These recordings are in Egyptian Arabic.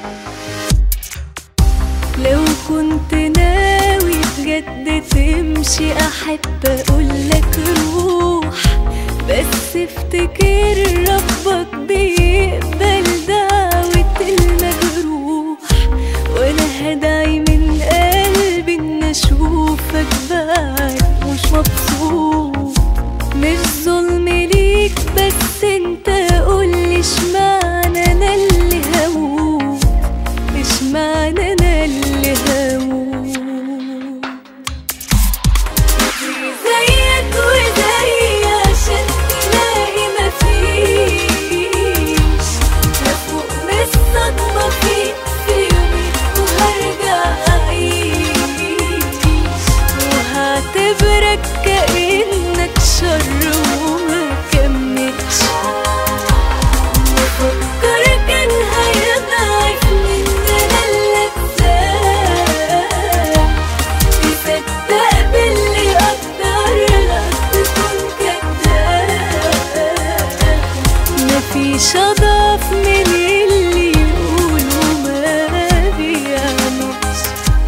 لو كنت ناوي بجد تمشي احب اقولك روح بس افتكر ربك بيقبل دعوة المجروح وانا هدعي من قلبي ان اشوفك بعد مش مبسوط مش ظلم ليك بس انت قولي اشمعنى انا اللي هموت اشمعنى انا اللي هموت زيك وزي عشان تلاقي مفيش هفوق من الصدمة فيك في يومي وهرجع أعيش وهعتبرك كأنك شر وما كملش بفكر كان هيضعف من أنا اللي اتساب تصدق باللي أقدر لك تكون كداب مفيش أضعف من اللي يقول وما بيعملش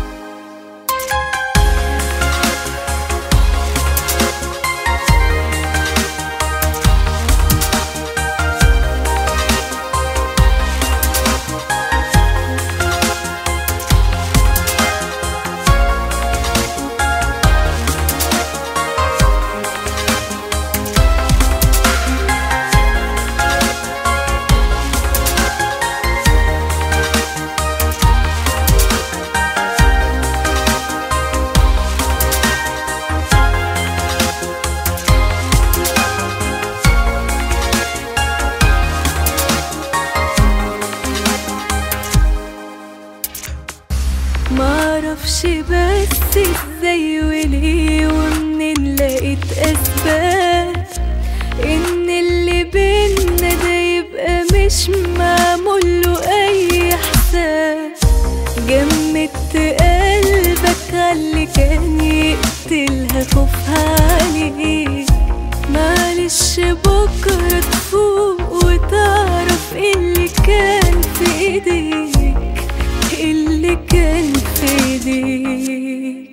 معرفش بس ازاي وليه ومنين لقيت اسباب ان اللي بينا ده يبقى مش معمول له اي حساب جمدت قلبك عاللي كان يقتلها خوفها عليك معلش بكرة تفوق وتعرف إيه اللي كان في ايديك إيه اللي كان في ايديك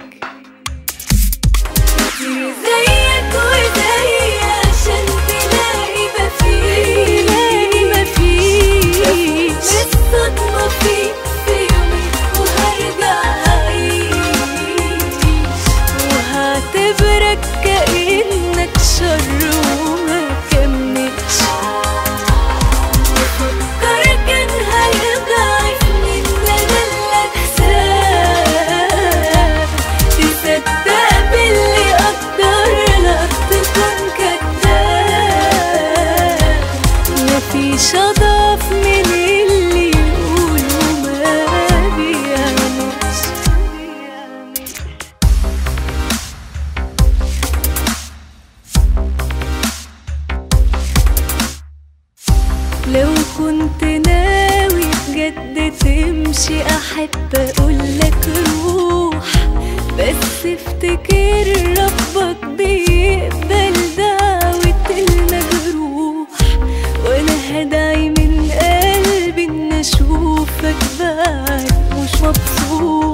زيك وزي عشان تلاقي مفيش تلاقي مفيش الصدمة فيك في يومي وهرجع أعيش وهعتبرك كأنك شر وما كملش بفكر كان هيضعف من أنا اللي أكسب تصدق باللي أقدر لك تكون كداب مفيش أضعف من اللي يقول وما بيعملش لو كنت ناوي بجد تمشي احب اقولك روح بس افتكر ربك بيقبل دعوة المجروح وانا هدعي من قلبي ان اشوفك بعد مش مبسوط